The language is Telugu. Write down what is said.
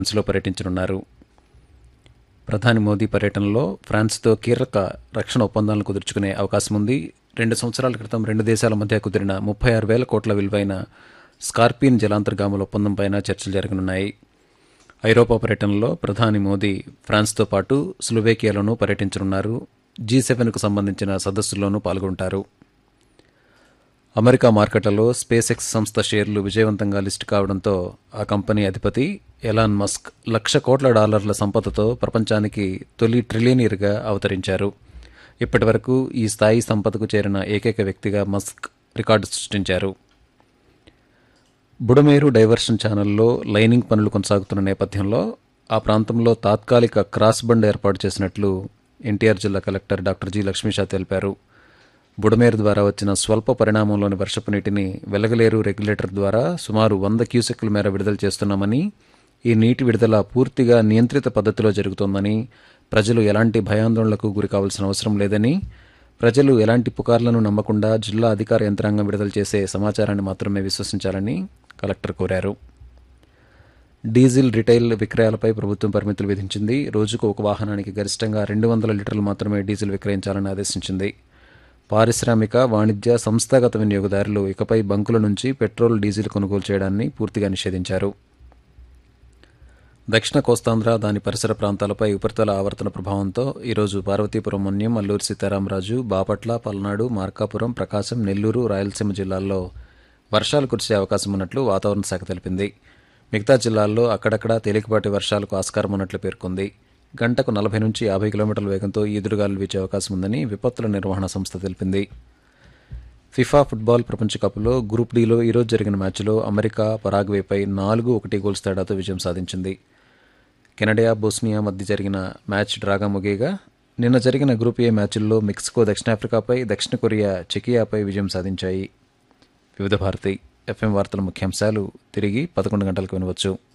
ఫ్రాన్స్లో పర్యటించనున్నారు ప్రధాని మోదీ పర్యటనలో ఫ్రాన్స్తో కీలక రక్షణ ఒప్పందాలను కుదుర్చుకునే అవకాశం ఉంది రెండు సంవత్సరాల క్రితం రెండు దేశాల మధ్య కుదిరిన ముప్పై ఆరు వేల కోట్ల విలువైన స్కార్పియన్ జలాంతర్గాముల ఒప్పందంపైన చర్చలు జరగనున్నాయి ఐరోపా పర్యటనలో ప్రధాని మోదీ ఫ్రాన్స్తో పాటు స్లోవేకియాలోనూ పర్యటించనున్నారు జీ సెవెన్కు సంబంధించిన సదస్సుల్లోనూ పాల్గొంటారు అమెరికా మార్కెట్లలో స్పేస్ ఎక్స్ సంస్థ షేర్లు విజయవంతంగా లిస్టు కావడంతో ఆ కంపెనీ అధిపతి ఎలాన్ మస్క్ లక్ష కోట్ల డాలర్ల సంపదతో ప్రపంచానికి తొలి ట్రిలియనీర్గా అవతరించారు ఇప్పటి వరకు ఈ స్థాయి సంపదకు చేరిన ఏకైక వ్యక్తిగా మస్క్ రికార్డు సృష్టించారు బుడమేరు డైవర్షన్ ఛానల్లో లైనింగ్ పనులు కొనసాగుతున్న నేపథ్యంలో ఆ ప్రాంతంలో తాత్కాలిక క్రాస్ బండ్ ఏర్పాటు చేసినట్లు ఎన్టీఆర్ జిల్లా కలెక్టర్ డాక్టర్ జి లక్ష్మీషా తెలిపారు బుడమేరు ద్వారా వచ్చిన స్వల్ప పరిణామంలోని వర్షపు నీటిని వెలగలేరు రెగ్యులేటర్ ద్వారా సుమారు వంద క్యూసెక్ల మేర విడుదల చేస్తున్నామని ఈ నీటి విడుదల పూర్తిగా నియంత్రిత పద్ధతిలో జరుగుతోందని ప్రజలు ఎలాంటి భయాందోళనలకు గురి కావాల్సిన అవసరం లేదని ప్రజలు ఎలాంటి పుకార్లను నమ్మకుండా జిల్లా అధికార యంత్రాంగం విడుదల చేసే సమాచారాన్ని మాత్రమే విశ్వసించాలని కలెక్టర్ కోరారు డీజిల్ రిటైల్ విక్రయాలపై ప్రభుత్వం పరిమితులు విధించింది రోజుకు ఒక వాహనానికి గరిష్టంగా రెండు వందల లీటర్లు మాత్రమే డీజిల్ విక్రయించాలని ఆదేశించింది పారిశ్రామిక వాణిజ్య సంస్థాగత వినియోగదారులు ఇకపై బంకుల నుంచి పెట్రోల్ డీజిల్ కొనుగోలు చేయడాన్ని పూర్తిగా నిషేధించారు దక్షిణ కోస్తాంధ్ర దాని పరిసర ప్రాంతాలపై ఉపరితల ఆవర్తన ప్రభావంతో ఈరోజు పార్వతీపురం మన్యం అల్లూరి సీతారామరాజు బాపట్ల పల్నాడు మార్కాపురం ప్రకాశం నెల్లూరు రాయలసీమ జిల్లాల్లో వర్షాలు కురిసే అవకాశం ఉన్నట్లు వాతావరణ శాఖ తెలిపింది మిగతా జిల్లాల్లో అక్కడక్కడ తేలికపాటి వర్షాలకు ఆస్కారం ఉన్నట్లు పేర్కొంది గంటకు నలభై నుంచి యాభై కిలోమీటర్ల వేగంతో ఈదురుగాలు వీచే అవకాశం ఉందని విపత్తుల నిర్వహణ సంస్థ తెలిపింది ఫిఫా ఫుట్బాల్ ప్రపంచ కప్లో గ్రూప్ డీలో ఈరోజు జరిగిన మ్యాచ్లో అమెరికా పరాగ్వేపై నాలుగు ఒకటి గోల్స్ తేడాతో విజయం సాధించింది కెనడియా బోస్నియా మధ్య జరిగిన మ్యాచ్ డ్రాగా ముగియగా నిన్న జరిగిన గ్రూప్ ఏ మ్యాచ్ల్లో మెక్సికో దక్షిణాఫ్రికాపై దక్షిణ కొరియా చెకియాపై విజయం సాధించాయి వివిధ భారతి ఎఫ్ఎం వార్తల ముఖ్యాంశాలు తిరిగి పదకొండు గంటలకు వినవచ్చు